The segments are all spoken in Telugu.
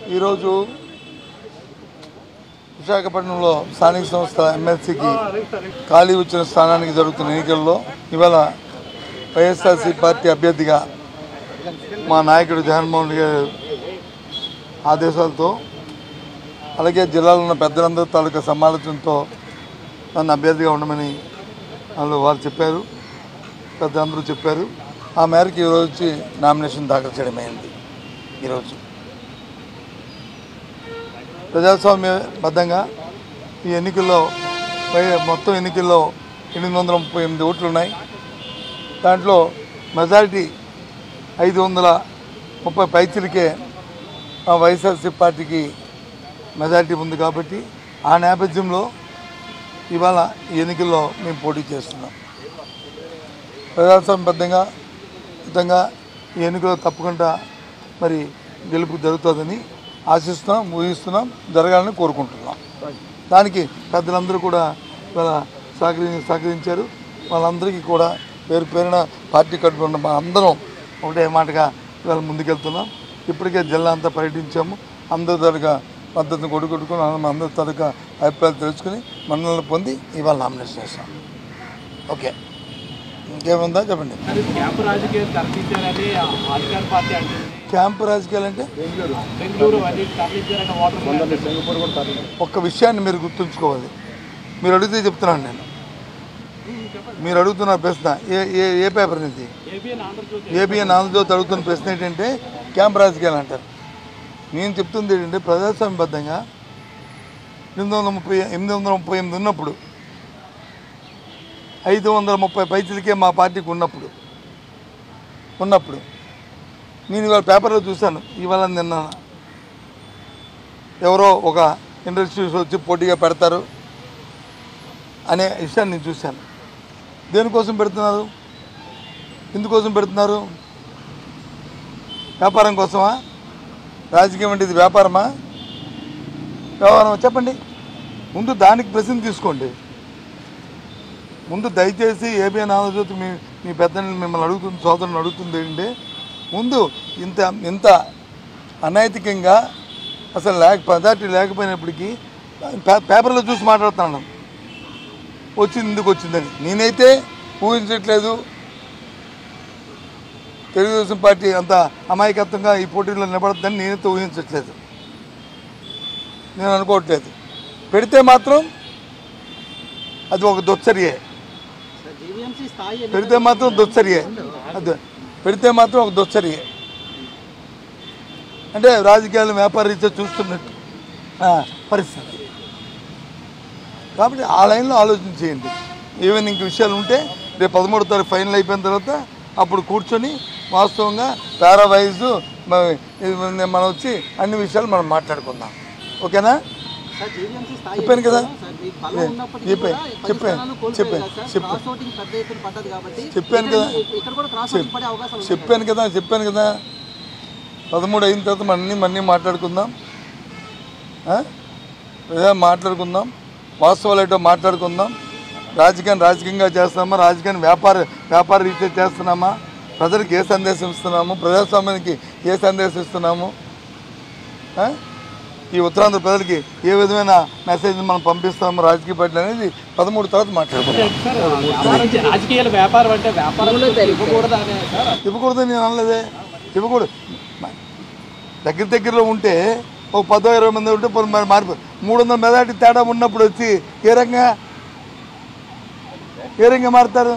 ఈరోజు విశాఖపట్నంలో స్థానిక సంస్థల ఎమ్మెల్సీకి ఖాళీ వచ్చిన స్థానానికి జరుగుతున్న ఎన్నికల్లో ఇవాళ వైఎస్ఆర్సీ పార్టీ అభ్యర్థిగా మా నాయకుడు జగన్మోహన్ రెడ్డి గారి ఆదేశాలతో అలాగే జిల్లాలో ఉన్న పెద్దలందరూ తాలూకా సమాలోచనతో నన్ను అభ్యర్థిగా ఉండమని వాళ్ళు వాళ్ళు చెప్పారు పెద్దలందరూ చెప్పారు ఆ మేరకు ఈరోజు వచ్చి నామినేషన్ దాఖలు చేయడం అయింది ఈరోజు ప్రజాస్వామ్యబద్ధంగా ఈ ఎన్నికల్లో పై- మొత్తం ఎన్నికల్లో ఎనిమిది వందల ముప్పై ఎనిమిది ఓట్లు ఉన్నాయి దాంట్లో మెజారిటీ ఐదు వందల ముప్పై పైచలకే ఆ వైఎస్ఆర్సీ పార్టీకి మెజారిటీ ఉంది కాబట్టి ఆ నేపథ్యంలో ఇవాళ ఈ ఎన్నికల్లో మేము పోటీ చేస్తున్నాం ప్రజాస్వామ్యబద్ధంగా విధంగా ఈ ఎన్నికలో తప్పకుండా మరి గెలుపు జరుగుతుందని ఆశిస్తున్నాం ఊహిస్తున్నాం జరగాలని కోరుకుంటున్నాం దానికి పెద్దలందరూ కూడా ఇవాళ సహకరి సహకరించారు వాళ్ళందరికీ కూడా పేరు పేరున పార్టీ కట్టుకున్న మా అందరం ఒకటే మాటగా ఇవాళ ముందుకెళ్తున్నాం ఇప్పటికే జిల్లా అంతా పర్యటించాము అందరి తరగా పద్ధతిని కొడుకొట్టుకుని అందరి తరగా అభిప్రాయాలు తెలుసుకుని మనల్ని పొంది ఇవాళ నామినేషన్ చేస్తాం ఓకే ఇంకేముందా చెప్పండి అది క్యాంపు రాజకీయాలు తరలించారని అధికార పార్టీ అంటుంది క్యాంపు రాజకీయాలు అంటే బెంగళూరు అన్ని తరలించారని ఓటర్ ఒక్క విషయాన్ని మీరు గుర్తుంచుకోవాలి మీరు అడిగితే చెప్తున్నాను నేను మీరు అడుగుతున్న ప్రశ్న ఏ ఏ ఏ పేపర్ ఇది ఏబిఎన్ ఆంధ్రజ్యోతి ఏబిఎన్ ఆంధ్రజ్యోతి అడుగుతున్న ప్రశ్న ఏంటంటే క్యాంప్ రాజకీయాలు అంటారు నేను చెప్తుంది ఏంటంటే ప్రజాస్వామ్యబద్ధంగా ఎనిమిది వందల ముప్పై ఎనిమిది వందల ముప్పై ఎనిమిది ఉన్నప్పుడు ఐదు వందల ముప్పై పైసలకే మా పార్టీకి ఉన్నప్పుడు ఉన్నప్పుడు నేను ఇవాళ పేపర్లో చూశాను ఇవాళ నిన్న ఎవరో ఒక ఇండస్ట్రీస్ వచ్చి పోటీగా పెడతారు అనే విషయాన్ని నేను చూశాను దేనికోసం పెడుతున్నారు ఎందుకోసం పెడుతున్నారు వ్యాపారం కోసమా రాజకీయం అంటే ఇది వ్యాపారమా వ్యవహారమా చెప్పండి ముందు దానికి ప్రశ్న తీసుకోండి ముందు దయచేసి ఏబిఎన్ ఆంధ్రజ్యోతి మీ మీ పెద్దని మిమ్మల్ని అడుగుతుంది సోదరుని అడుగుతుంది ఏంటంటే ముందు ఇంత ఇంత అనైతికంగా అసలు లేక పదార్థి లేకపోయినప్పటికీ పే- పేపర్లో చూసి మాట్లాడుతున్నాను వచ్చింది ఎందుకు వచ్చిందని నేనైతే ఊహించట్లేదు తెలుగుదేశం పార్టీ అంత అమాయకత్వంగా ఈ పోటీలో నిలబడద్దని నేనైతే ఊహించట్లేదు నేను అనుకోవట్లేదు పెడితే మాత్రం అది ఒక దుచ్చర్యే జీవీఎంసీ స్థాయి పెడితే మాత్రం దుచ్చర్యే అది పెడితే మాత్రం ఒక దుచ్చర్యే అంటే రాజకీయాలు వ్యాపార రీత్యా చూస్తున్నట్టు ఆ, పరిస్థితి కాబట్టి ఆ లైన్లో ఆలోచన చేయండి ఈవెన్ ఇంక విషయాలు ఉంటే రేపు పదమూడో తారీఖు ఫైనల్ అయిపోయిన తర్వాత అప్పుడు కూర్చొని వాస్తవంగా పారా వైజ్ మనం వచ్చి అన్ని విషయాలు మనం మాట్లాడుకుందాం ఓకేనా సార్ జీవీఎంసీ స్థాయి చెప్పాను కదా సార్ మీ బలం ఏ, ఉన్నప్పటికీ చెప్పే, కూడా పది చెప్పే, స్థానాలు కోల్పోయారు చెప్పే, కదా సార్. చెప్పే. క్రాస్ ఓటింగ్ పెద్ద ఎత్తున పడ్డది కాబట్టి చెప్పాను ఇక్కడ కదా. ఈ- ఇక్కడ కూడా క్రాస్ ఓటింగ్ పడే అవకాశం ఉంది చెప్పాను కదా చెప్పాను కదా పదమూడు అయిన తర్వాత మనం అన్నీ మన్నీ మాట్లాడుకుందాం ఆ? ఏదో మాట్లాడుకుందాం వాస్తవాలు ఏంటో మాట్లాడుకుందాం రాజకీయాన్ని రాజకీయంగా చేస్తున్నామా రాజకీయాన్ని వ్యాపార వ్యాపార రీత్యా చేస్తున్నామా ప్రజలకు ఏ సందేశం ఇస్తున్నాము ప్రజాస్వామ్యానికి ఏ సందేశం ఇస్తున్నాము ఆ? ఈ ఉత్తరాంధ్ర ప్రజలకి ఏ విధమైన మెసేజ్ మనం పంపిస్తాము రాజకీయ పార్టీలు అనేది పదమూడు తర్వాత మాట్లాడుకుందాం సార్ వ్యాపారం చే- రాజకీయాల వ్యాపారం అంటే వ్యాపారం ఇవ్వకూడదు అనే సార్ ఇవ్వకూడదని నేను అనలేదే ఇవ్వకూడదు దగ్గర దగ్గరలో ఉంటే ఒక పదో ఇరవై మంది ఉంటే పోనీ మరి మారిపో మూడు వందల మెజార్టీ తేడా ఉన్నప్పుడు వచ్చి ఏ రంగా ఏ రంగా మారుతారు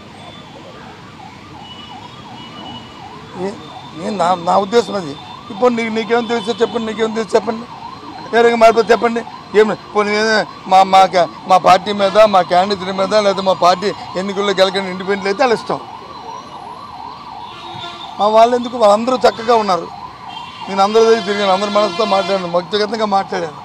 ఏ- నేను నా నా ఉద్దేశం అది ఇప్పుడు నీకు నీకేం తెలుసో చెప్పండి నీకేం తెలుసు చెప్పండి ఏ రంగా మారిపోతే చెప్పండి ఏం పోనీ ఏదో మా మా కా- మా పార్టీ మీద మా క్యాండిడేట్ మీద లేదా మా పార్టీ ఎన్నికల్లో గెలకని ఇండిపెండెంట్ అయితే వాళ్ళ ఇష్టం మా వాళ్ళు ఎందుకు వాళ్ళందరూ చక్కగా ఉన్నారు నేను అందరి దగ్గర తిరిగాను అందరి మనసుతో మాట్లాడాను వ్యక్తిగతంగా మాట్లాడాను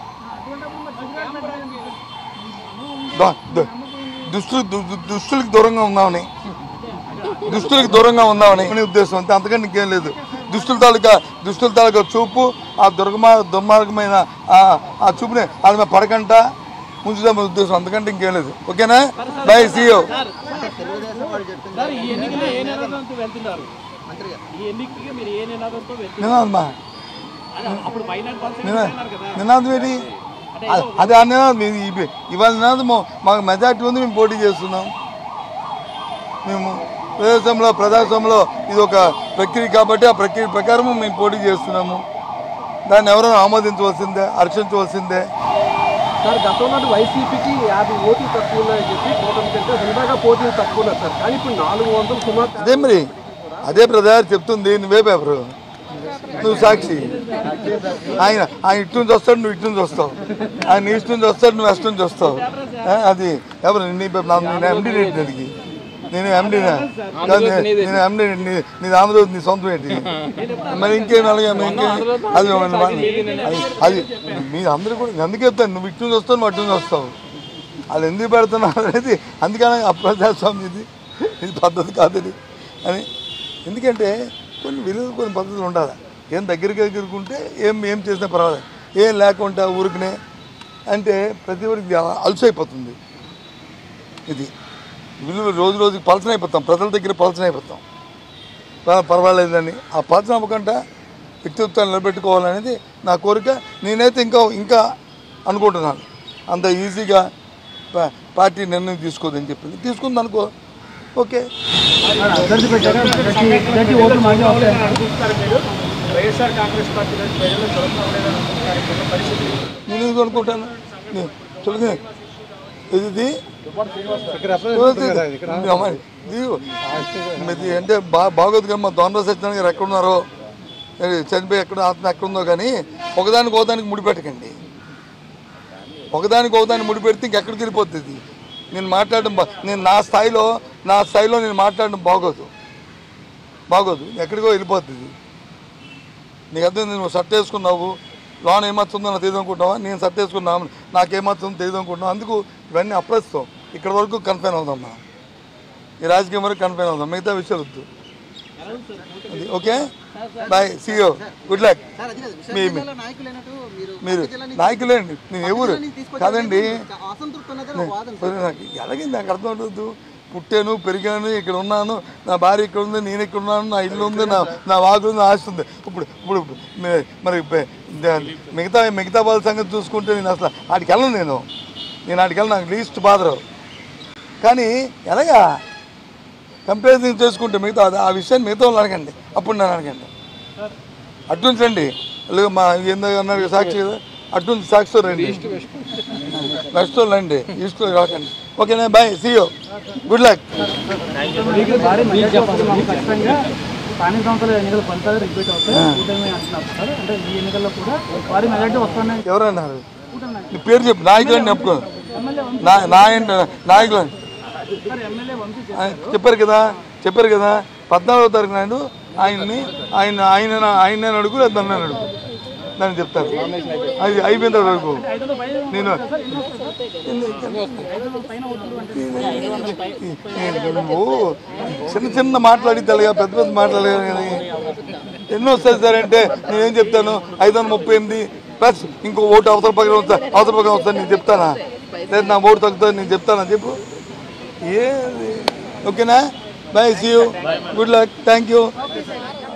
దా- ద- దుస్తులు దు- దు- దుస్తులకు దూరంగా ఉందామని దుస్తులకు దూరంగా ఉందామని అనే ఉద్దేశం అంతే అంతకంటే ఇంకేం లేదు దుస్తుల తాలూకా దుస్తుల తాలూకా చూపు ఆ దుర్గమా దుర్మార్గమైన ఆ- ఆ చూపుని వాళ్ళ మీద పడకంట ఉంచుదామనే ఉద్దేశం అంతకంటే ఇంకేం లేదు ఓకేనా బై సీఓ సార్ ఈ ఎన్నికలో ఏ నినాదంతో వెళ్తున్నారు ఈ ఎన్నికకి మీరు ఏ నినాదంతో వెళ్తున్నారు నినాదమ్మా అదే అప్పుడు ఫైవ్ నాట్ పర్సెంట్ నినా అన్నారు కదా నినాదం ఏంటి అ- అది ఆ నినాదం మీ- ఇవి- ఇవాళ నినాదం మా- మాకు మెజార్టీ ఉంది మేము పోటీ చేస్తున్నాం మేము ప్రజాస్వామ్యంలో ప్రజాస్వామ్యంలో ఇది ఒక ప్రక్రియ కాబట్టి ఆ ప్రక్రియ ప్రకారం మేము పోటీ చేస్తున్నాము దాన్ని ఎవరైనా ఆమోదించవలసిందే హర్షించవలసిందే సార్ గతంలో వైసీపీకి యాభై ఓట్లు తక్కువ ఉన్నాయని చెప్పి కూటమి కంటే హుందాగా పోటీలు తక్కువ ఉన్నాయి సార్ కానీ ఇప్పుడు నాలుగు వందలు సుమారు అదే మరి అదే బ్రదర్ చెప్తుంది నువ్వే పేపరు నువ్వు సాక్షి ఆయన ఆయన ఇటు నుంచి వస్తాడు నువ్వు ఇటు నుంచి వస్తావు ఆయన ఈస్ట్ నుంచి వస్తాడు నువ్వు వెస్ట్ నుంచి వస్తావు ఆ, అది ఎవరు నీ పేపర్ నా- నేను ఎండి దానికి నేను ఎండి నేను ఎండి నీ ఆంధ్రజ్యోతి నీ సొంతం ఏంటి మరి ఇంకేం అలాగే మరి ఇంకేం అది అది- అది మీ అందరూ కూడా అందుకే చెప్తాను నువ్వు ఇటు నుంచి వస్తావు నువ్వు అటు నుంచి వస్తావు వాళ్ళు ఎందుకు పెడుతున్నారు అనేది అందుకని అప్రజాస్వామ్యం ఇది ఇది పద్ధతి కాదు ఇది అని ఎందుకంటే కొన్ని విలువలు కొన్ని పద్ధతులు ఉండాలి ఏం దగ్గరికి దగ్గరుకుంటే ఏం ఏం చేసినా పర్వాలేదు ఏం లేకుండా ఊరికనే అంటే ప్రతి ఒక్కరికి అలసైపోతుంది ఇది విలువ రోజు రోజుకి పలచన అయిపోతాం ప్రజల దగ్గర పలచన అయిపోతాం ప- పర్వాలేదని ఆ పలచన అవ్వకుండా వ్యక్తిత్వాన్ని నిలబెట్టుకోవాలనేది నా కోరిక నేనైతే ఇంకా ఇంకా అనుకుంటున్నాను అంత ఈజీగా పా- పార్టీ నిర్ణయం తీసుకోదని చెప్పింది తీసుకుంది అనుకో ఓకే వైఎస్ఆర్ కాంగ్రెస్ పార్టీ ప్రజలు పరిస్థితి నేను ఎందుకు అనుకుంటాను నేను చూడగా ఇది ఇది అంటే బా బాగోదు కానీ మా దొండ సత్యనారాయణ గారు ఎక్కడున్నారో ఏ, చనిపోయి ఎక్కడ ఆత్మ ఎక్కడుందో కానీ ఒకదానికి ఒకదానికి ముడిపెట్టకండి ఒకదానికి ఒకదాన్ని ముడిపెడితే ఇంకెక్కడికి వెళ్ళిపోతుంది నేను మాట్లాడడం బా నేను నా స్థాయిలో నా స్థాయిలో నేను మాట్లాడడం బాగోదు బాగోదు ఎక్కడికో వెళ్ళిపోతుంది నీకు అర్థం నువ్వు షర్ట్ వేసుకున్నావు లోన్ ఏమవుతుందో నాకు తెలియదు అనుకుంటున్నావా నేను షర్ట్ వేసుకున్నావు నాకేమవుతుందో తెలియదు అనుకుంటున్నావు అందుకు ఇవన్నీ అప్రస్తుతం ఇక్కడ వరకు కన్ఫైన్ అవుదాం మనం ఈ రాజకీయం వరకు కన్ఫైన్ అవుదాం మిగతా విషయాలు వద్దు అది ఓకే బాయ్ సీఓ గుడ్ లక్ సార్ అది కాదు. విశాఖ మీ- జిల్లాలో నాయకులైనట్టు మీరు మీరు పక్క జిల్లా నుంచి నాయకులేండి నేను ఎవరు జిల్లా నుంచి తీసుకొచ్చిన కాదండి వ్యక్తి అసంతృప్తి ఉన్నదని ఒక వాదన సార్. మరి నాకు ఎలాగే నాకు అర్థం అవుతుంది పుట్టాను పెరిగాను ఇక్కడ ఉన్నాను నా భార్య ఇక్కడ ఉంది నేను ఇక్కడ ఉన్నాను నా ఇల్లు ఉంది నా నా వాగు ఉంది నా ఆస్తి ఉంది ఇప్పుడు ఇప్పుడు మే- మరి పె- ద- మిగతా మిగతా వాళ్ళ సంగతి చూసుకుంటే నేను అసలు ఆడికి వెళ్ళను నేను నేను ఆడికి వెళ్ళను నాకు లీస్ట్ బాధరు కానీ ఎలాగా కంపారిజన్ చేసుకుంటే మిగతా అది- ఆ విషయాన్ని మిగతా వాళ్ళు అడగండి అప్పుడు నన్ను అడగండి అట్నుంచి రండి లేదు మా ఏందో అన్నారు కదా, సాక్షి కదా అట్నుంచి సాక్షితో రండి వెస్ట్లో రండి ఈస్ట్లో రాకండి ఓకేనా బాయ్ సీయో గుడ్ లక్ ఖచ్చితంగా స్థానిక సంస్థల ఎన్నికల ఫలితాలు రిపీట్ అవుతాయి కూటమి అంటున్నారు సార్ అంటే ఈ ఎన్నికల్లో కూడా భారీ మెజార్టీ వస్తున్నాయి ఎవరన్నారు నీ పేరు చెప్పు నాయకులని చెప్పుకో నా నాయన నాయకులు సార్ ఎమ్మెల్యే వంశీ ఆయన చెప్పారు కదా చెప్పారు కదా పద్నాలుగో తారీఖు నాడు ఆయన్ని ఆయన ఆయన ఆయన అడుగు లేదా నన్ను అడుగు నన్ను చెప్తారు అది అయిపోయిన తర్వాత వరకు నేను నువ్వు చిన్న చిన్న మాట్లాడిద్దాలుగా పెద్ద పెద్ద మాట్లాడలేదు కానీ ఎన్నో వస్తాయి సార్ అంటే నేనేం చెప్తాను ఐదు వందల ముప్పై ఎనిమిది ప్లస్ ఇంకో ఓటు అవతల పక్కన వస్తా అవతల పక్కన వస్తా నేను చెప్తానా లేదు నా ఓటు తగ్గుతుంది నేను చెప్తానా చెప్పు ఏది ఓకేనా bye see you good luck thank you